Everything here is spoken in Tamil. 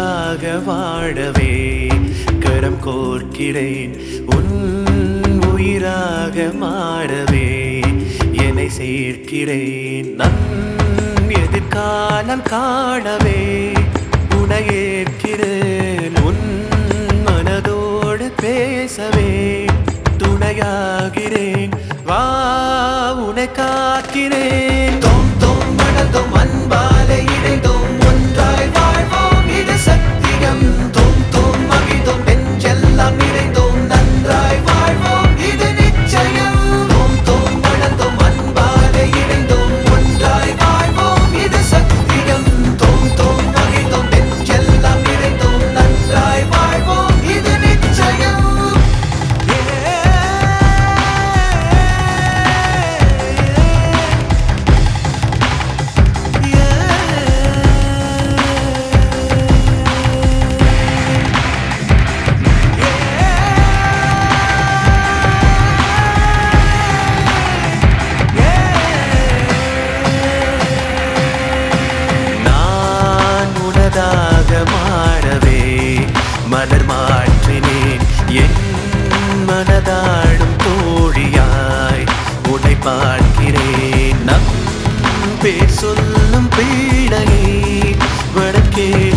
உனக்காக வாழவே கரம் கோர்க்கிறேன் உன் உயிராக மாறவே என்னை சேர்க்கிறேன் நன் எதிர்காலம் காணவே உனை ஏற்கிறேன் உன் மனதோடு பேசவே துணையாகிறேன் வா உனை காக்கிறேன் தோம் தோம் மணந்தோம் அன்பாலே இணைந்தோம் ஒன்றாய் வாழ்வோம் இது சத்தியம் தோம் தோம் மகிழ்ந்தோம் நெஞ்செல்லாம் நிறைந்தோம் நன்றாய் வாழ்வோம் இது நிச்சயம் தோம் தோம் மணந்தோம் அன்பாலே இணைந்தோம் ஒன்றாய் வாழ்வோம் இது சத்தியம் தோம் தோம் மகிழ்ந்தோம் நெஞ்செல்லாம் நிறைந்தோம் நன்றாய் வாழ்வோம் இது நிச்சயம் நான் உனதாக மாறவே மலர் மாற்றினேன் என் மனதாடும் தோழியாய் உன்னை பார்க்கிறேன் நம் பேர் சொல்லும் பீடையை வடக்கே